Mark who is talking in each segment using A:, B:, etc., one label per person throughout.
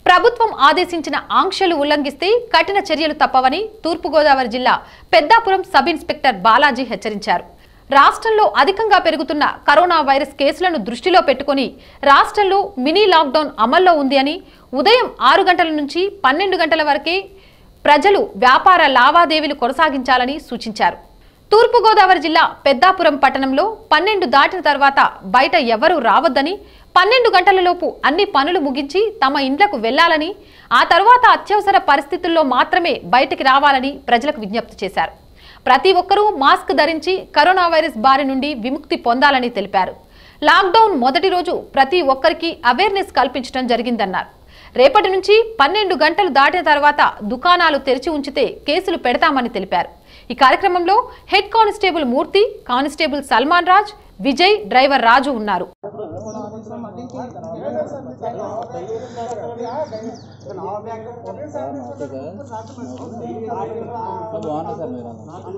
A: ప్రభుత్వం ఆదేశించిన ఆంక్షలు ఉల్లంఘిస్తే కఠిన చర్యలు తప్పవని తూర్పుగోదావరి జిల్లా పెద్దాపురం సబ్ ఇన్స్పెక్టర్ బాలాజీ హెచ్చరించారు రాష్ట్రంలో అధికంగా పెరుగుతున్న కరోనా వైరస్ కేసులను దృష్టిలో పెట్టుకుని రాష్ట్రంలో మినీ లాక్డౌన్ అమల్లో ఉంది అని ఉదయం ఆరు గంటల నుంచి పన్నెండు గంటల వరకే ప్రజలు వ్యాపార లావాదేవీలు కొనసాగించాలని సూచించారు తూర్పుగోదావరి జిల్లా పెద్దాపురం పట్టణంలో పన్నెండు దాటిన తర్వాత బయట ఎవరూ రావద్దని పన్నెండు గంటలలోపు అన్ని పనులు ముగించి తమ ఇండ్లకు వెళ్లాలని ఆ తర్వాత అత్యవసర పరిస్థితుల్లో మాత్రమే బయటికి రావాలని ప్రజలకు విజ్ఞప్తి చేశారు ప్రతి ఒక్కరూ మాస్క్ ధరించి కరోనా వైరస్ బారి నుండి విముక్తి పొందాలని తెలిపారు లాక్డౌన్ మొదటి రోజు ప్రతి ఒక్కరికి అవేర్నెస్ కల్పించడం జరిగిందన్నారు రేపటి నుంచి పన్నెండు గంటలు దాటిన తర్వాత దుకాణాలు తెరిచి ఉంచితే కేసులు పెడతామని తెలిపారు ఈ కార్యక్రమంలో head constable Murthy constable Salman Raj Vijay driver Raju ఉన్నారు
B: బాగున్నా సార్ మీరు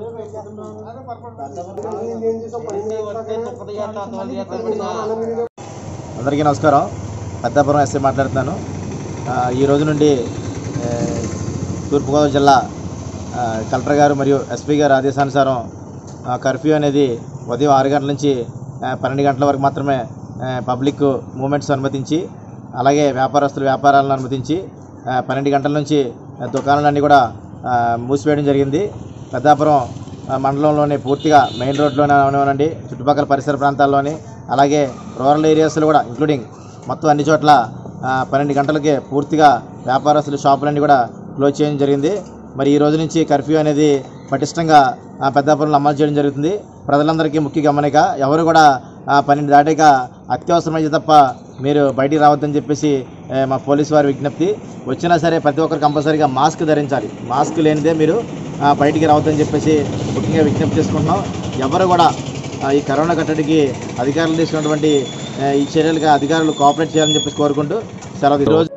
C: అందరికీ నమస్కారం పెద్దాపురం ఎస్ఐ మాట్లాడుతున్నాను ఆ, ఈ రోజు నుండి ఏ, తూర్పుగోదావరి జిల్లా ఆ, కలెక్టర్ గారు మరియు ఎస్పీ గారు ఆదేశానుసారం ఆ, కర్ఫ్యూ అనేది ఉదయం ఆరు గంటల నుంచి ఆ, పన్నెండు గంటల వరకు మాత్రమే ఆ, పబ్లిక్ మూమెంట్స్ అనుమతించి అలాగే వ్యాపారస్తులు వ్యాపారాలను అనుమతించి ఆ, పన్నెండు గంటల నుంచి ఆ, దుకాణాలన్నీ కూడా ఆ, మూసివేయడం జరిగింది పెద్దాపురం ఆ, మండలంలోని పూర్తిగా మెయిన్ రోడ్లోనే అవనివ్వనండి చుట్టుపక్కల పరిసర ప్రాంతాల్లోని అలాగే రూరల్ ఏరియాస్లో కూడా ఇంక్లూడింగ్ మొత్తం అన్ని చోట్ల ఆ, పన్నెండు గంటలకే పూర్తిగా వ్యాపారస్తులు షాపులన్నీ కూడా క్లోజ్ చేయడం జరిగింది మరి ఈ రోజు నుంచి కర్ఫ్యూ అనేది పటిష్టంగా ఆ, పెద్దాపురంలో అమలు చేయడం జరుగుతుంది ప్రజలందరికీ ముఖ్య గమనిక ఎవరు కూడా ఆ, పన్నెండు దాటాక అత్యవసరమైతే తప్ప మీరు బయటికి రావద్దని చెప్పేసి ఏ, మా పోలీసు వారి విజ్ఞప్తి వచ్చినా సరే ప్రతి ఒక్కరు కంపల్సరీగా మాస్క్ ధరించాలి మాస్క్ లేనిదే మీరు ఆ, బయటికి రావద్దని చెప్పేసి ముఖ్యంగా విజ్ఞప్తి చేసుకుంటున్నాం ఎవరు కూడా ఆ, ఈ కరోనా కట్టడికి అధికారులు తీసుకున్నటువంటి ఆ, ఈ చర్యలుగా అధికారులు కోఆపరేట్ చేయాలని చెప్పేసి కోరుకుంటూ సెలవు ఈరోజు